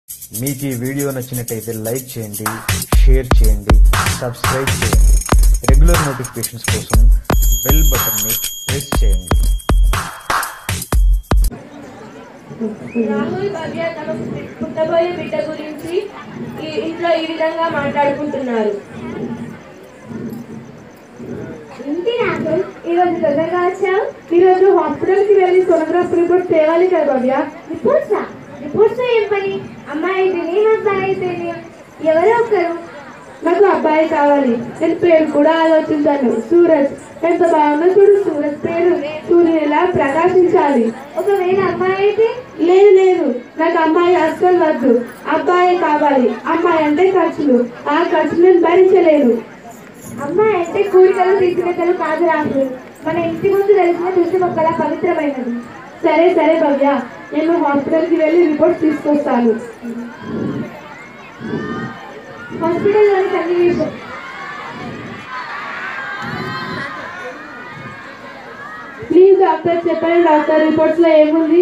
మీకు ఈ వీడియో నచ్చినట్టయితే లైక్ చేయండి షేర్ చేయండి సబ్స్క్రైబ్ చేయండి రెగ్యులర్ నోటిఫికేషన్స్ కోసం బెల్ బటన్ని ప్రెస్ చేయండి రాహుల్ భవ్య తమ పుట్టబోయే బిడ్డ గురించి ఈ ఇంట్లో ఈ విధంగా మాట్లాడుకుంటున్నారు ఏంటి రాహుల్ ఈరోజు తొందరగా వచ్చావు ఈరోజు హాస్పిటల్కి వెళ్ళి సోనోగ్రాఫ్ రిపోర్ట్ తేవాలి కదా భవ్య రిపోర్ట్సా రిపోర్ట్స్ ఏం పని అమ్మాయి అయితేనే అబ్బాయి అయితేనే ఎవరో ఒకరు నాకు అబ్బాయి కావాలి నేను పేరు కూడా ఆలోచించాను సూరజ్ ఎంత బాగుందో చూడు సూరజ్ పేరు సూర్యుని ఎలా ప్రకాశించాలి ఒకవేళ అమ్మాయి అయితే లేదు లేదు నాకు అమ్మాయి అస్సలు వద్దు అబ్బాయి కావాలి అమ్మాయి అంటే ఖర్చులు ఆ ఖర్చులు నేను భరించలేను అమ్మాయి అంటే కూడికలు తీసుకెళ్ళలు కాదు రాహుల్ మన ఇంటి ముందు తెలిసిన తులసి మొక్కల పవిత్రమైనది సరే సరే భవ్య నేను హాస్పిటల్కి వెళ్ళి రిపోర్ట్ తీసుకొస్తాను హాస్పిటల్లోని సన్నివేశం ప్లీజ్ డాక్టర్ చెప్పండి డాక్టర్ రిపోర్ట్స్ లో ఏముంది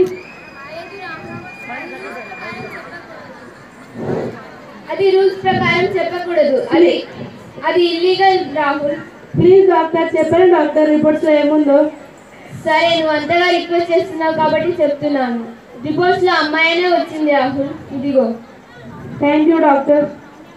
అది రూల్స్ ప్రకారం చెప్పకూడదు అది అది ఇల్లీగల్ రాహుల్ ప్లీజ్ డాక్టర్ చెప్పండి డాక్టర్ రిపోర్ట్స్ లో ఏముందో సరే నువ్వు అంతగా రిక్వెస్ట్ చేస్తున్నావు కాబట్టి చెప్తున్నాను రిపోర్ట్స్ లో అమ్మాయినే వచ్చింది రాహుల్ ఇదిగో థ్యాంక్ యూ డాక్టర్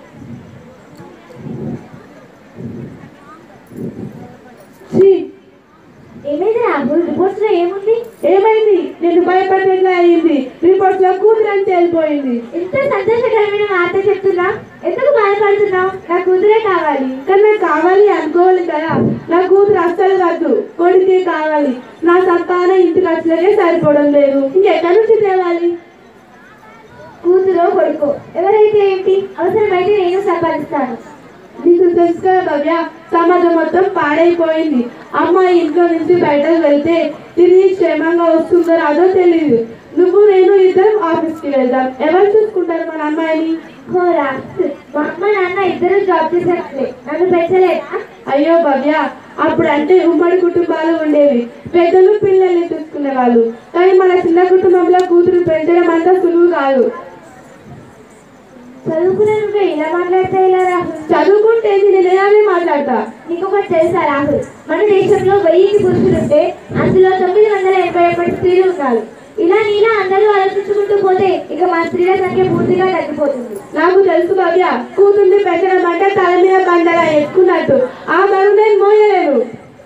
ఏమైంది రాహుల్ రిపోర్ట్స్ లో ఏముంది ఏమైంది నేను భయపడేట్లా అయింది రిపోర్ట్స్ లో కూతురు అని తేలిపోయింది ఇంత సంతోషకరమైన వార్త చెప్తున్నా ఎందుకు బాధపడుతున్నావు నా కూతురే కావాలి కానీ నాకు కావాలి అనుకోవాలి కదా నా కూతురు అస్సలు కాదు కొడుకే కావాలి నా సంతాన ఇంటి ఖర్చులకే సరిపోవడం లేదు ఇంకెక్కడి నుంచి తేవాలి కూతురు కొడుకు ఎవరైతే ఏంటి అవసరమైతే నేను సంపాదిస్తాను నీకు తెలుసు కదా భవ్య సమాజం మొత్తం పాడైపోయింది అమ్మాయి ఇంట్లో నుంచి బయటకు వెళ్తే తిరిగి క్షేమంగా వస్తుందో రాదో తెలియదు నువ్వు నేను ఇద్దరం ఆఫీస్కి వెళ్దాం ఎవరు చూసుకుంటారు మన అమ్మాయిని మా అమ్మ నాన్న ఇద్దరు జాబ్ చేసేట్లే నన్ను పెంచలేదా అయ్యో భవ్య అప్పుడు అంటే ఉమ్మడి కుటుంబాలు ఉండేవి పెద్దలు పిల్లల్ని చూసుకునే వాళ్ళు కానీ మన చిన్న కుటుంబంలో కూతురు పెంచడం అంత సులువు కాదు చదువుకునే నువ్వు ఇలా మాట్లాడితే ఇలా రాహుల్ చదువుకుంటే నేను ఇలానే మాట్లాడతా నీకు ఒకటి తెలుసా రాహుల్ మన దేశంలో వెయ్యికి పురుషులుంటే అందులో తొమ్మిది వందల ఎనభై ఒకటి స్త్రీలు ఉన్నారు ఇలా నీలా అందరూ ఆలోచించుకుంటూ పోతే ఇక మన స్త్రీల సంఖ్య పూర్తిగా తగ్గిపోతుంది నాకు తెలుసు భవ్య కూతుర్ని పెంచడం అంటే తల మీద బండలా ఎక్కున్నట్టు ఆ బరువు నేను మోయలేను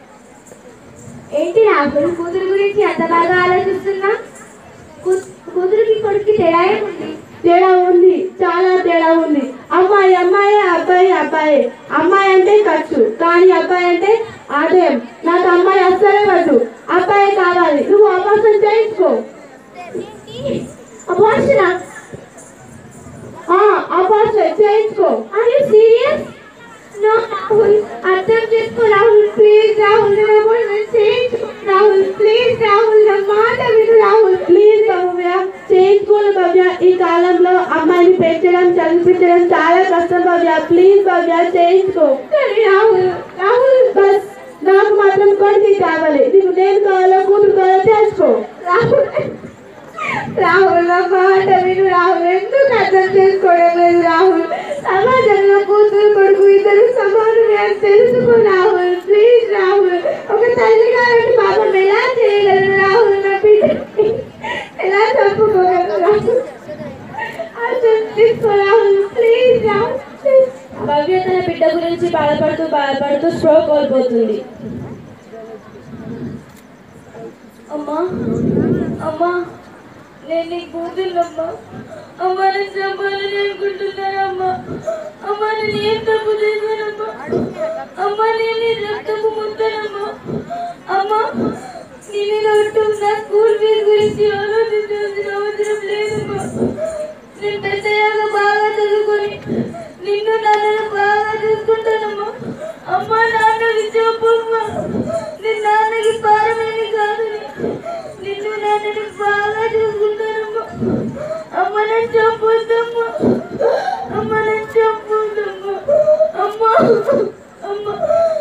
ఏంటి రాహుల్ కూతురు గురించి అంత బాగా ఆలోచిస్తున్నా కూ- కూతురికి కొడుక్కి తేడా ఏముంది తేడా ఉంది చాలా తేడా ఉంది అమ్మాయి అమ్మాయి అబ్బాయి అబ్బాయి అమ్మాయి అంటే ఖర్చు కానీ అబ్బాయి అంటే ఆదాయం నాకు అమ్మాయి అస్సలే వద్దు అబ్బాయి కావాలి నువ్వు అపార్షన్ చేయించుకో అపార్షన్ అపార్షన్ చేయించుకో are you serious no Rahul అర్థం చేసుకో రాహుల్ ప్లీజ్ రాహుల్ నా అపార్ట్మెంట్ చేయించుకో రాహుల్ ప్లీజ్ రాహుల్ నా మాట విను రాహుల్ ప్లీజ్ భవ్య చేయించుకోను భవ్య ఈ కాలంలో అమ్మాయిని పెంచడం చదివించడం చాలా కష్టం భవ్య ప్లీజ్ భవ్య చేయించుకో కానీ రాహుల్ రాహుల్ బస్ నాకు మాత్రం కొడుకు కావాలి నీకు నేను కావాలో కూతురు కావాలో తెలుసుకో రాహుల్ రాహుల్ నా మాట విను రాహుల్ ఎందుకు అర్థం చేసుకోవడం లేదు రాహుల్ సమాజంలో కూతురు కొడుకు ఇద్దరు సమానమే అని తెలుసుకో రాహుల్ ప్లీజ్ రాహుల్ ఒక తల్లి కాబట్టి పాపం ఎలా చేయగలను రాహుల్ నా బిడ్డని ఎలా చంపుకోగలను రాహుల్ అర్థం చేసుకో రాహుల్ ప్లీజ్ రాహుల్ ప్లీజ్ భవ్య తన బిడ్డ గురించి బాధపడుతూ బాధపడుతూ స్ట్రో కోల్పోతుంది అమ్మా అమ్మా నేను నీ కూతుర్నమ్మా అమ్మా నేను చంపాలని అనుకుంటున్నానమ్మా అమ్మా నేను ఏం తప్పు చేశానమ్మా అమ్మా నేను నీ రక్తపు ముద్దనమ్మా అమ్మా నీ మీద ఉంటుంది నా స్కూల్ ఫీజు గురించి ఆలోచించాల్సిన అవసరం లేదమ్మా నేను పెద్దయ్యాక బాగా చదువుకొని నిన్ను నన్ను బాగా చూసుకుంటానమ్మా అమ్మా నాన్న విజయపమ్మా నేను నాన్నకి భారమేమి కాదని నిన్ను నాన్నని బాగా చూసుకుంటానమ్మా అమ్మ నేను చంపొద్దమ్మా అమ్మ నేను చంపొద్దమ్మా అమ్మా అమ్మా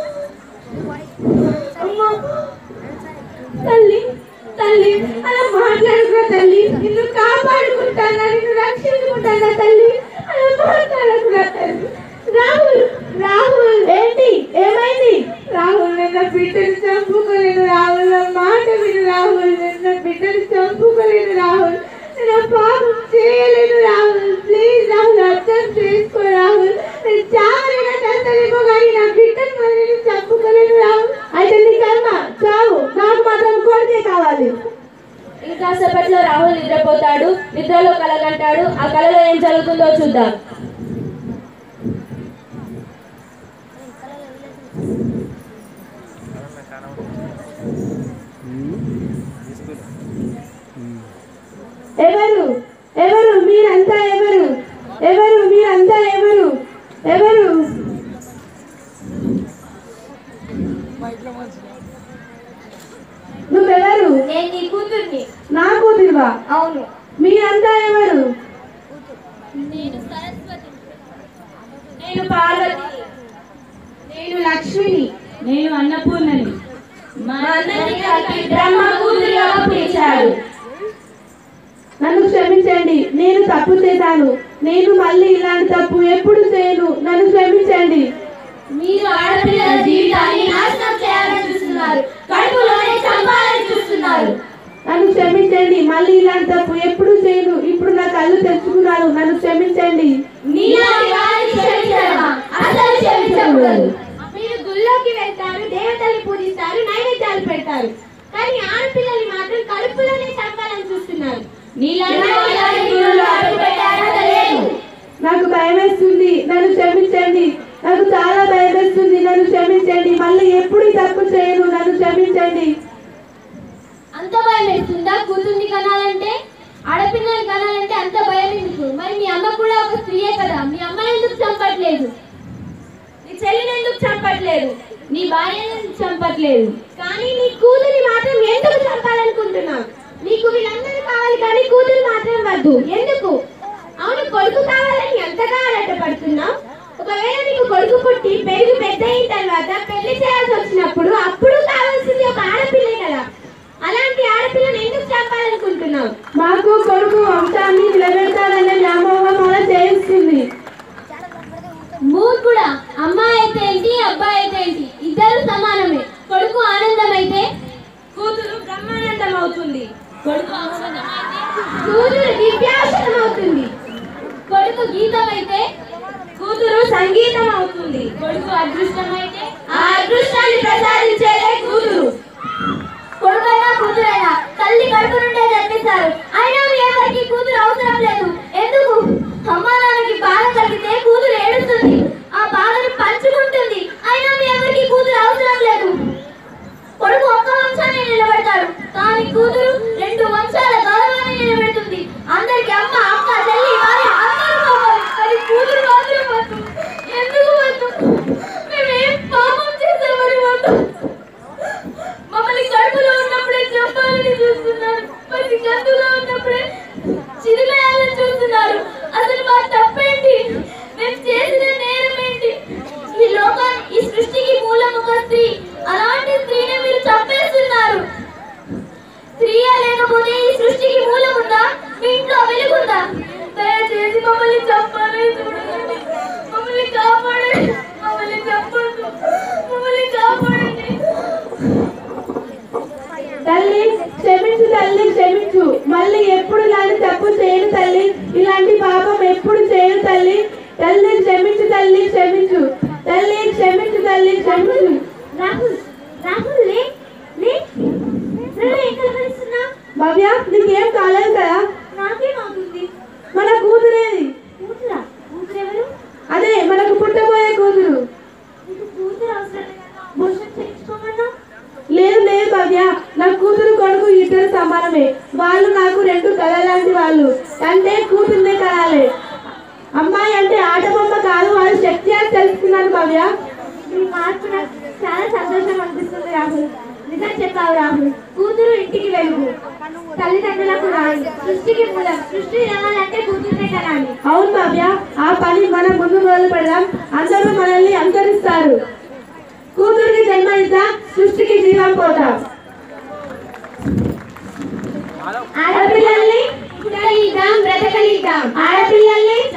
అమ్మా తల్లి తల్లి అలా మాట్లాడుకో తల్లి నిన్ను కాపాడుకుంటానా నిన్ను రక్షించుకుంటానా నా తల్లి అలా మాట్లాడకు నా తల్లి రాహుల్ రాహుల్ ఏంటి ఏమైంది రాహుల్ నిన్న బిడ్డను చంపుకోలేను రాహుల్ నా మాట విను రాహుల్ నిన్న బిడ్డను చంపుకోలేను రాహుల్ నేను ఆ పాపం చేయలేను రాహుల్ ప్లీజ్ రాహుల్ అర్థం చేసుకో రాహుల్ నేను చావైనా చంపలేమో కానీ నా బిడ్డను మరి నేను చంపుకోలేను రాహుల్ అయితే నీ కర్మ చావు నాకు మాత్రం కోరికే కావాలి ఇంకాసేపట్లో రాహుల్ నిద్రపోతాడు నిద్రలో కలగంటాడు ఆ కలలో ఏం జరుగుతుందో చూద్దాం ఎవరు ఎవరు మీరంతా ఎవరు ఎవరు మీరంతా ఎవరు ఎవరు నువ్వెవరు నేను నీ కూతుర్ని నా కూతురువా అవును మీరంతా ఎవరు నేను సరస్వతి నేను పార్వతిని నేను లక్ష్మిని నేను అన్నపూర్ణని మా అన్నని కలిపి బ్రహ్మ కూతురుగా పిలిచాడు నన్ను క్షమించండి నేను తప్పు చేశాను నేను మళ్ళీ ఇలాంటి తప్పు ఎప్పుడు చేయను నన్ను క్షమించండి మీరు ఆడపిల్లల జీవితాన్ని నాశనం చేయాలని చూస్తున్నారు కడుపులోనే చంపాలని చూస్తున్నారు నన్ను క్షమించండి మళ్ళీ ఇలాంటి తప్పు ఎప్పుడు చేయను ఇప్పుడు నా కళ్ళు తెచ్చుకున్నాను నన్ను క్షమించండి నీలాంటి వారిని క్షమించడమా అసలు క్షమించకూడదు మీరు గుళ్ళోకి వెళ్తారు దేవతల్ని పూజిస్తారు నైవేద్యాలు పెడతారు కానీ ఆడపిల్లల్ని మాత్రం కడుపులోనే చంపాలని చూస్తున్నారు నీలాంటి నీలాంటి గురువులు అడుగుపెట్టే అర్హత లేదు నాకు భయం వేస్తుంది నన్ను క్షమించండి నాకు చాలా భయం వేస్తుంది నన్ను క్షమించండి మళ్ళీ ఎప్పుడు ఈ తప్పు చేయను నన్ను క్షమించండి అంత భయం వేస్తుందా కూతుర్ని కనాలంటే ఆడపిల్లల్ని కనాలంటే అంత భయం ఎందుకు మరి మీ అమ్మ కూడా ఒక స్త్రీయే కదా మీ అమ్మని ఎందుకు చంపట్లేదు నీ చెల్లిని ఎందుకు చంపట్లేదు నీ భార్యని ఎందుకు చంపట్లేదు కానీ నీ కూతురి మాత్రం ఎందుకు చంపాలనుకుంటున్నావు నీకు వీళ్ళందరూ కావాలి కానీ కూతురు మాత్రం వద్దు ఎందుకు అవును కొడుకు కావాలని ఎంతగా ఆరాటపడుతున్నావు ఒకవేళ నీకు కొడుకు పుట్టి పెరుగు పెద్ద అయిన తర్వాత పెళ్లి చేయాల్సి వచ్చినప్పుడు అప్పుడు కావాల్సింది ఒక ఆడపిల్లే కదా అలాంటి ఆడపిల్లని ఎందుకు చంపాలనుకుంటున్నావు మాకు కొడుకు వంశాన్ని నిలబెడతాదనే వ్యామోహం అలా చేయిస్తుంది మూర్ఖుడా అమ్మాయి అయితే ఏంటి అబ్బాయి అయితే ఏంటి ఇద్దరు సమానమే కొడుకు ఆనందం అయితే కూతురు బ్రహ్మానందం అవుతుంది కొడుకు ఔషధమైతే కూతురు దివ్యాసనం అవుతుంది కొడుకు గీతం అయితే కూతురు సంగీతం అవుతుంది కొడుకు అదృష్టం అయితే ఆ అదృష్టాన్ని ప్రసాదించేదే కూతురు కొడుకైనా కూతురైనా తల్లి కడుపు నుండే జన్మిస్తారు అయినా మీ ఎవరికి కూతురు అవసరం లేదు ఎందుకు అమ్మా నాన్నకి బాధ కలిగితే కూతురు ఏడుస్తుంది ఆ బాధను పంచుకుంటుంది అయినా మీ ఎవరికి కూతురు అవసరం లేదు కొడుకు ఒక్క వంశాన్ని నిలబెడతాడు కానీ కూతురు రెండు వంశాల గౌరవాన్ని నిలబెడుతుంది అందరికి అమ్మ అక్క చెల్లి భార్య అందరూ కావాలి కానీ కూతురు మాత్రం వద్దు ఎందుకు వద్దు మేమేం పాపం చేసామని వద్దు మమ్మల్ని కడుపులో ఉన్నప్పుడే చంపాలని చూస్తున్నారు మరి గంతులో ఉన్నప్పుడే చిరిమేయాలని చూస్తున్నారు అసలు మా తప్పేంటి మేము చేసిన నేరం ఏంటి ఈ లోకాన్ని ఈ సృష్టికి మూలం ఒక స్త్రీ అలాంటి స్త్రీని మీరు చంపేస్తున్నారు స్త్రీయే లేకపోతే ఈ సృష్టికి మూలం ఉందా మీ ఇంట్లో వెలుగుందా దయచేసి మమ్మల్ని చంపాలని చూడండి మమ్మల్ని కాపాడండి మమ్మల్ని చంపొద్దు మమ్మల్ని కాపాడండి తల్లి క్షమించు తల్లి క్షమించు మళ్ళీ ఎప్పుడు ఇలాంటి తప్పు చేయను తల్లి ఇలాంటి పాపం ఎప్పుడు చేయను తల్లి తల్లి క్షమించు తల్లి క్షమించు తల్లి క్షమించు తల్లి క్షమించు రాహుల్ రాహుల్ లే లే ఎక్కడ కలుస్తున్నా భవ్య నీకేం కాలేదు కదా నాకేమవుతుంది మన కూతురేది కూతురా కూతురెవరు అదే మనకు పుట్టబోయే కూతురు కూతురు అవసరం భోజనం చేయించుకోమన్నా లేదు లేదు భవ్య నా కూతురు కొడుకు ఇద్దరు సమానమే వాళ్ళు నాకు రెండు కళ లాంటి వాళ్ళు అంటే కూతుర్నే కలాలి అమ్మాయి అంటే ఆట బొమ్మ కాదు వాళ్ళ శక్తి అని తెలుసుకున్నాను భవ్య ఈ మార్పు నాకు చాలా సంతోషం అనిపిస్తుంది రాహుల్ నిజం చెప్పావు రాహుల్ కూతురు ఇంటికి వెలుగు తల్లిదండ్రులకు రాయి సృష్టికి మూలం సృష్టి రావాలంటే కూతురునే కలాలి అవును భవ్య ఆ పని మనం ముందు మొదలు పెడదాం అందరూ మనల్ని అనుసరిస్తారు కూతురికి జన్మనిద్దాం సృష్టికి జీవం పోతాం ఆడపిల్లల్ని పుట్టనిద్దాం బ్రతకనిద్దాం ఆడపిల్లల్ని